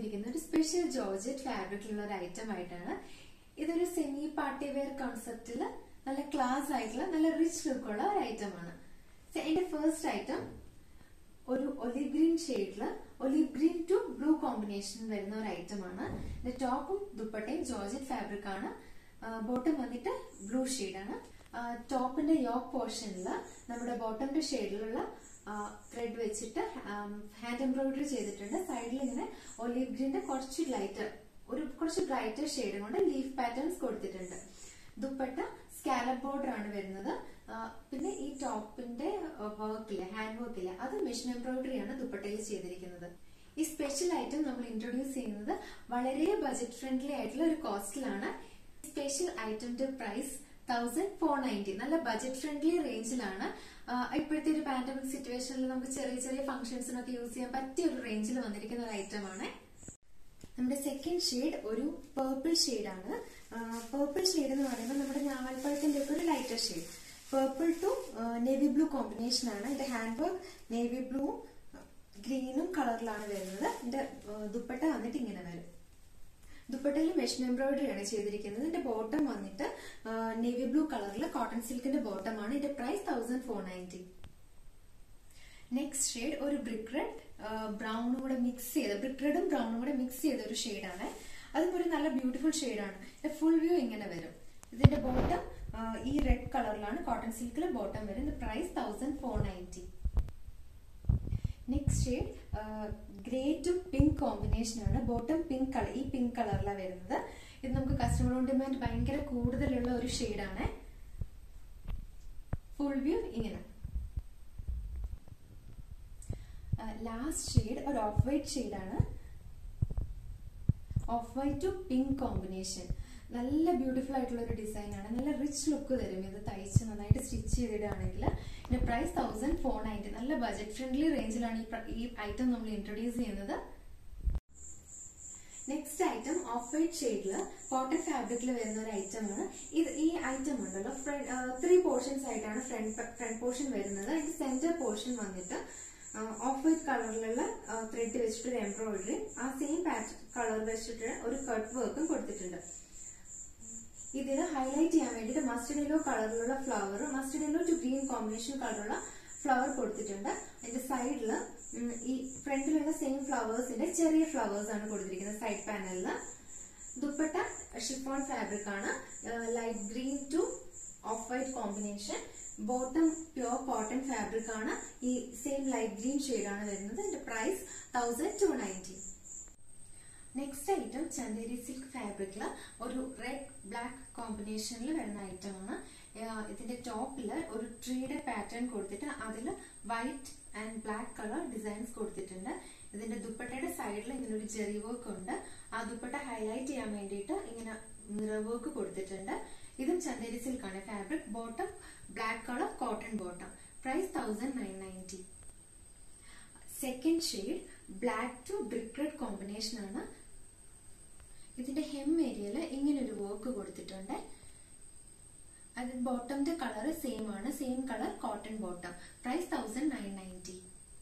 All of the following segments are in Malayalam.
വന്നിരിക്കുന്ന ഒരു സ്പെഷ്യൽ ജോർജറ്റ് ഫാബ്രിക്കിലുള്ള ഒരു ഐറ്റം ആയിട്ടാണ് ഇതൊരു സെമി പാർട്ടി വെയർ കോൺസെപ്റ്റിൽ നല്ല ക്ലാസ് ആയിട്ടുള്ള നല്ല റിച്ച് ലുക്കുള്ള ഒരു ഐറ്റം ആണ് So, എന്റെ ഫസ്റ്റ് ഐറ്റം ഒരു ഒലിവ് ഗ്രീൻ ഷെയ്ഡില് olive green to blue combination വരുന്ന ഒരു ഐറ്റം ആണ് ഇതിന്റെ ടോപ്പും ദുപ്പട്ടയും ജോർജറ്റ് ഫാബ്രിക് ആണ് ബോട്ടം വന്നിട്ട് ബ്ലൂ ആണ് ടോപ്പിന്റെ യോക്ക് പോർഷനിൽ നമ്മുടെ ബോട്ടമിന്റെ ഷെയ്ഡിലുള്ള ത്രെഡ് വെച്ചിട്ട് ഹാൻഡ് എംബ്രോയിഡറി ചെയ്തിട്ടുണ്ട് സൈഡിൽ ഇങ്ങനെ ഒലിവ് ഗ്രീന്റെ കുറച്ച് ലൈറ്റ് ഒരു കുറച്ച് ബ്രൈറ്റർ ഷെയ്ഡ് കൊണ്ട് ലീഫ് പാറ്റേൺസ് കൊടുത്തിട്ടുണ്ട് ദുപ്പട്ട സ്കാലപ്പ് ബോർഡർ ആണ് വരുന്നത് ആ, പിന്നെ ഈ ടോപ്പിന്റെ വർക്കില് ഹാൻഡ് വർക്കില് അത് മെഷീൻ എംബ്രോയിഡറി ആണ് ദുപ്പട്ടയിൽ ചെയ്തിരിക്കുന്നത് ഈ സ്പെഷ്യൽ ഐറ്റം നമ്മൾ ഇൻട്രൊഡ്യൂസ് ചെയ്യുന്നത് വളരെ ബജറ്റ് ഫ്രണ്ട്ലി ആയിട്ടുള്ള ഒരു കോസ്റ്റിലാണ് സ്പെഷ്യൽ ഐറ്റമിന്റെ പ്രൈസ് തൗസൻഡ് ഫോർ നയൻറ്റി നല്ല ബജറ്റ് ഫ്രണ്ട്ലി റേഞ്ചിലാണ് ആ, ഇപ്പോഴത്തെ ഒരു പാൻഡമിക് സിറ്റുവേഷനിൽ നമുക്ക് ചെറിയ ചെറിയ ഫംഗ്ഷൻസിനൊക്കെ യൂസ് ചെയ്യാൻ പറ്റിയ ഒരു റേഞ്ചിൽ വന്നിരിക്കുന്ന ഒരു ഐറ്റം ആണ് നമ്മുടെ സെക്കൻഡ് ഷെയ്ഡ് ഒരു പേർപ്പിൾ ആണ് പേർപ്പിൾ ഷെയ്ഡ് എന്ന് പറയുമ്പോൾ നമ്മുടെ ഞാവൽപ്പഴത്തിന്റെ ഒക്കെ ഒരു lighter shade purple to navy blue combination ആണ് ഇതിന്റെ ഹാൻഡ് വർക്ക് നേവി ബ്ലൂ ഗ്രീനും കളറിലാണ് വരുന്നത് ഇതിന്റെ ആ, ദുപ്പട്ട വന്നിട്ട് ഇങ്ങനെ വരും ദുപ്പട്ടയിൽ മെഷീൻ എംബ്രോയിഡറി ആണ് ചെയ്തിരിക്കുന്നത് ഇതിന്റെ ബോട്ടം വന്നിട്ട് നേവി ബ്ലൂ കളറിൽ കോട്ടൺ സിൽക്കിന്റെ ബോട്ടം ആണ് ഇതിന്റെ price thousand four ninety next shade ഒരു ബ്രിക്ക് റെഡ് ബ്രൗണും കൂടെ മിക്സ് ചെയ്ത് ബ്രിക്ക് റെഡും ബ്രൗണും കൂടെ മിക്സ് ചെയ്ത ഒരു ഷെയ്ഡാണ് അതും ഒരു നല്ല ബ്യൂട്ടിഫുൾ ഷെയ്ഡാണ് ഫുൾ വ്യൂ ഇങ്ങനെ വരും ഇതിന്റെ ബോട്ടം ഈ റെഡ് കളറിലാണ് കോട്ടൺ സിൽക്കിൽ ബോട്ടം വരും ഇതിന്റെ price thousand four ninety next shade grey to pink combination ആണ് ബോട്ടം പിങ്ക് കളർ ഈ പിങ്ക് കളറിലാണ് വരുന്നത് ഇത് നമുക്ക് കസ്റ്റമർ ഓൺ ഡിമാൻഡ് ഭയങ്കര കൂടുതലുള്ള ഒരു ഷെയ്ഡാണ് ഫുൾ വ്യൂ ഇങ്ങനെ ലാസ്റ്റ് ഷെയ്ഡ് ഒരു ഓഫ് വൈറ്റ് ഷെയ്ഡാണ് off white to pink combination നല്ല ബ്യൂട്ടിഫുൾ ആയിട്ടുള്ള ഒരു ഡിസൈൻ ആണ് നല്ല റിച്ച് ലുക്ക് തരും ഇത് തയ്ച്ച് നന്നായിട്ട് സ്റ്റിച്ച് ചെയ്തിടുകയാണെങ്കിൽ ഇതിന്റെ പ്രൈസ് തൗസൻഡ് ഫോർ നയൻറ്റി നല്ല ബജറ്റ് ഫ്രണ്ട്ലി റേഞ്ചിലാണ് ഈ പ്ര- ഈ ഐറ്റം നമ്മൾ ഇൻട്രൊഡ്യൂസ് ചെയ്യുന്നത് നെക്സ്റ്റ് ഐറ്റം ഓഫ് വൈറ്റ് ഷെയ്ഡില് കോട്ടൺ ഫാബ്രിക്കിൽ വരുന്ന ഒരു ഐറ്റം ആണ് ഇത് ഈ ഐറ്റം ഉണ്ടല്ലോ ത്രീ പോർഷൻസ് ആയിട്ടാണ് ഫ്രണ്ട് ഫ്രണ്ട് പോർഷൻ വരുന്നത് അതിന്റെ സെന്റർ പോർഷൻ വന്നിട്ട് ഓഫ് വൈറ്റ് കളറിലുള്ള ത്രെഡ് വെച്ചിട്ട് ഒരു എംബ്രോയിഡറി ആ സെയിം പാറ്റേൺ കളർ വെച്ചിട്ട് ഒരു കട്ട് വർക്കും കൊടുത്തിട്ടുണ്ട് ഇതിൽ ഹൈലൈറ്റ് ചെയ്യാൻ വേണ്ടിയിട്ട് മസ്റ്റർഡ് യെല്ലോ കളറിലുള്ള flower mustard yellow to green combination കളറുള്ള ഫ്ലവർ കൊടുത്തിട്ടുണ്ട് അതിന്റെ സൈഡിൽ ഈ ഫ്രണ്ടിലുള്ള സെയിം ഫ്ലവേഴ്സിന്റെ ചെറിയ ഫ്ലവേഴ്സ് ആണ് കൊടുത്തിരിക്കുന്നത് സൈഡ് പാനലിൽ ദുപ്പട്ട ഷിഫോൺ ഫാബ്രിക് ആണ് light green to off white combination bottom pure cotton fabric ആണ് ഈ സെയിം ലൈറ്റ് ഗ്രീൻ ഷെയ്ഡ് ആണ് വരുന്നത് ഇതിന്റെ price thousand two ninety next item Chanderi silk ഫാബ്രിക്കിൽ ഒരു റെഡ് ബ്ലാക്ക് കോമ്പിനേഷനിൽ വരുന്ന ഐറ്റം ആണ് ആഹ് ഇതിന്റെ ടോപ്പിൽ ഒരു ട്രീയുടെ പാറ്റേൺ കൊടുത്തിട്ട് അതിൽ white and black colour designs കൊടുത്തിട്ടുണ്ട് ഇതിന്റെ ദുപ്പട്ടയുടെ സൈഡിൽ ഇങ്ങനെ ഒരു ജെറി വർക്ക് ഉണ്ട് ആ ദുപ്പട്ട ഹൈലൈറ്റ് ചെയ്യാൻ വേണ്ടിയിട്ട് ഇങ്ങനെ മിറർ വർക്ക് കൊടുത്തിട്ടുണ്ട് ഇതും ചന്ദേരി സിൽക്ക് ആണ് fabric bottom black colour cotton bottom price thousand nine ninety second shade black to brick red combination ആണ് ഇതിന്റെ ഹെം ഏരിയയിൽ ഇങ്ങനെ ഒരു വർക്ക് കൊടുത്തിട്ടുണ്ട് അത് ബോട്ടമിന്റെ കളർ സെയിം ആണ് same colour cotton bottom price thousand nine ninety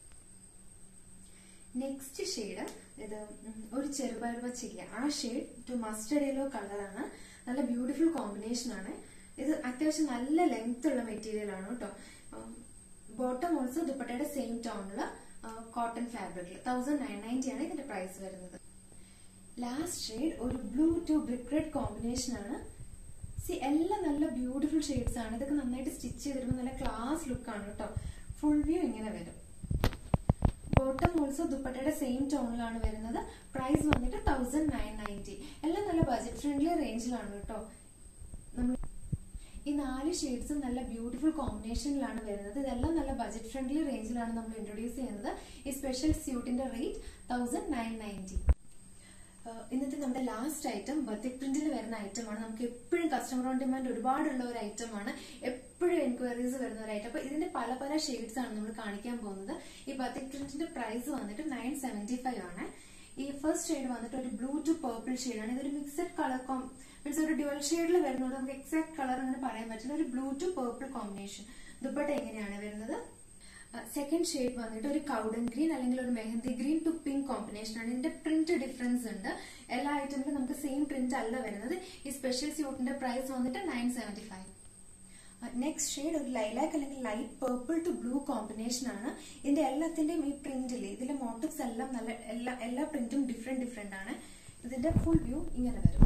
next shade ഇത് ഉം, ഒരു ചെറുപയർ പച്ചില്ല ആ ഷെയ്ഡ് ടു മസ്റ്റർഡ് യെല്ലോ കളറാണ് നല്ല ബ്യൂട്ടിഫുൾ കോമ്പിനേഷൻ ആണ് ഇത് അത്യാവശ്യം നല്ല ലെങ്ത് ഉള്ള മെറ്റീരിയൽ ആണ് കേട്ടോ ബോട്ടം ഓൾസോ ദുപ്പട്ടയുടെ സെയിം ടോണില് കോട്ടൺ ഫാബ്രിക്കിൽ തൗസൻഡ് നയൻ നയൻറ്റി ആണ് ഇതിന്റെ പ്രൈസ് വരുന്നത് ലാസ്റ്റ് ഷെയ്ഡ് ഒരു blue to brick red combination ആണ് സി എല്ലാം നല്ല ബ്യൂട്ടിഫുൾ ഷെയ്ഡ്സ് ആണ് ഇതൊക്കെ നന്നായിട്ട് സ്റ്റിച്ച് ചെയ്തിരുമ്പോൾ നല്ല ക്ലാസ് ലുക്ക് ആണ് കേട്ടോ ഫുൾ വ്യൂ ഇങ്ങനെ വരും ബോട്ടം ഓൾസോ ദുപ്പട്ടയുടെ സെയിം ടോണിലാണ് വരുന്നത് പ്രൈസ് വന്നിട്ട് തൗസൻഡ് നയൻ നയൻറ്റി എല്ലാം നല്ല ബജറ്റ് ഫ്രണ്ട്ലി റേഞ്ചിലാണ് കേട്ടോ നമ്മൾ ഈ നാല് ഷെയ്ഡ്സും നല്ല ബ്യൂട്ടിഫുൾ കോമ്പിനേഷനിലാണ് വരുന്നത് ഇതെല്ലാം നല്ല ബജറ്റ് ഫ്രണ്ട്ലി റേഞ്ചിലാണ് നമ്മൾ ഇൻട്രൊഡ്യൂസ് ചെയ്യുന്നത് ഈ സ്പെഷ്യൽ സ്യൂട്ടിന്റെ റേറ്റ് തൗസൻഡ് നയൻ നയൻറ്റി ഇന്നത്തെ നമ്മുടെ ലാസ്റ്റ് ഐറ്റം ബത്തിക് പ്രിന്റിൽ വരുന്ന ഐറ്റമാണ് നമുക്ക് എപ്പോഴും കസ്റ്റമർ ഓൺ ഡിമാൻഡ് ഒരുപാടുള്ള ഒരു ഐറ്റമാണ് എപ്പോഴും എൻക്വയറീസ് വരുന്ന ഒരു ഐറ്റം അപ്പൊ ഇതിന്റെ പല പല ഷെയ്ഡ്സ് ആണ് നമ്മൾ കാണിക്കാൻ പോകുന്നത് ഈ ബത്തിക് പ്രിന്റിന്റെ പ്രൈസ് വന്നിട്ട് നയൻ സെവന്റി ഫൈവ് ആണ് ഈ ഫസ്റ്റ് ഷെയ്ഡ് വന്നിട്ട് ഒരു ബ്ലൂ ടു പേർപ്പിൾ ആണ് ഇതൊരു മിക്സഡ് കളർ കോം മീൻസ് ഒരു ഡ്യുവൽ ഷെയ്ഡിൽ വരുന്നത് നമുക്ക് എക്സാക്ട് കളർ അങ്ങനെ പറയാൻ പറ്റില്ല ഒരു blue to purple combination dupatta എങ്ങനെയാണ് വരുന്നത് സെക്കൻഡ് ഷെയ്ഡ് വന്നിട്ട് ഒരു കൗഡൻ ഗ്രീൻ അല്ലെങ്കിൽ ഒരു mehndi green to pink combination ആണ് ഇതിന്റെ പ്രിന്റ് ഡിഫറൻസ് ഉണ്ട് എല്ലാ ഐറ്റമിലും നമുക്ക് സെയിം പ്രിന്റ് അല്ല വരുന്നത് ഈ സ്പെഷ്യൽ സ്യൂട്ടിന്റെ പ്രൈസ് വന്നിട്ട് nine seventy five next shade ഒരു ലൈലാക്ക് അല്ലെങ്കിൽ light purple to blue combination ആണ് ഇതിന്റെ എല്ലാത്തിന്റെയും ഈ പ്രിന്റില് ഇതിലെ മോട്ടീവ്സ് എല്ലാം നല്ല എല്ലാ എല്ലാ പ്രിന്റും ഡിഫറെന്റ് ഡിഫറെന്റ് ആണ് ഇതിന്റെ ഫുൾ വ്യൂ ഇങ്ങനെ വരും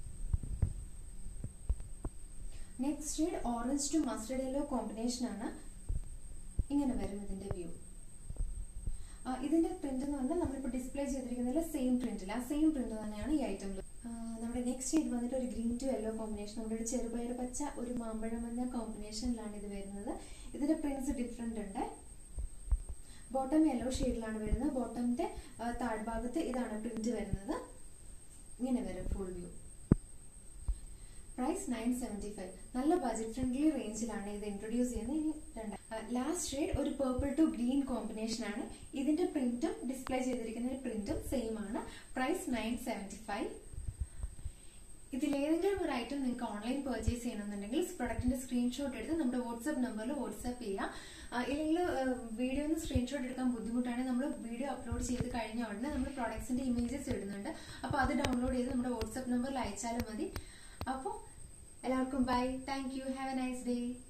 next shade orange to mustard yellow combination ആണ് ഇങ്ങനെ വരും ഇതിന്റെ വ്യൂ ഇതിന്റെ പ്രിന്റ് എന്ന് പറഞ്ഞാൽ നമ്മളിപ്പോൾ ഡിസ്പ്ലേ ചെയ്തിരിക്കുന്നതിൽ സെയിം പ്രിന്റിൽ ആ സെയിം പ്രിന്റ് തന്നെയാണ് ഈ ഐറ്റമിൽ നമ്മുടെ നെക്സ്റ്റ് ഷെയ്ഡ് വന്നിട്ട് ഒരു ഗ്രീൻ ടു യെല്ലോ കോമ്പിനേഷൻ നമ്മുടെ ഒരു ചെറുപയർ പച്ച ഒരു മാമ്പഴ മഞ്ഞ കോമ്പിനേഷനിലാണ് ഇത് വരുന്നത് ഇതിന്റെ പ്രിന്റ്സ് ഡിഫറെന്റ് ഉണ്ട് ബോട്ടം യെല്ലോ ഷെയ്ഡിലാണ് വരുന്നത് ബോട്ടമിന്റെ താഴ്ഭാഗത്ത് ഇതാണ് പ്രിന്റ് വരുന്നത് ഇങ്ങനെ വരും full view price nine seventy five നല്ല ബജറ്റ് ഫ്രണ്ട്ലി റേഞ്ചിലാണ് ഇത് ഇൻട്രൊഡ്യൂസ് ചെയ്യുന്നത് ഇനി രണ്ട് ലാസ്റ്റ് ഷെയ്ഡ് ഒരു പേർപ്പിൾ ടു ഗ്രീൻ കോമ്പിനേഷൻ ആണ് ഇതിന്റെ പ്രിന്റും ഡിസ്പ്ലേ ചെയ്തിരിക്കുന്ന പ്രിന്റും സെയിം ആണ് പ്രൈസ് നയൻ സെവന്റി ഫൈവ് ഇതിലേതെങ്കിലും ഒരു ഐറ്റം നിങ്ങൾക്ക് ഓൺലൈൻ പർച്ചേസ് ചെയ്യണമെന്നുണ്ടെങ്കിൽ പ്രൊഡക്റ്റിന്റെ സ്ക്രീൻഷോട്ട് എടുത്ത് നമ്മുടെ വാട്സ്ആപ്പ് നമ്പറിൽ വാട്സ്ആപ്പ് ചെയ്യുക ഇല്ലെങ്കിൽ വീഡിയോ ഒന്ന് സ്ക്രീൻഷോട്ട് എടുക്കാൻ ബുദ്ധിമുട്ടാണെങ്കിൽ നമ്മൾ വീഡിയോ അപ്ലോഡ് ചെയ്ത് കഴിഞ്ഞ ഉടനെ നമ്മൾ പ്രൊഡക്ട്സിന്റെ ഇമേജസ് ഇടുന്നുണ്ട് അപ്പോൾ അത് ഡൗൺലോഡ് ചെയ്ത് നമ്മുടെ വാട്സ്ആപ്പ് നമ്പറിൽ അയച്ചാലും മതി അപ്പോൾ എല്ലാവർക്കും bye thank you have a nice day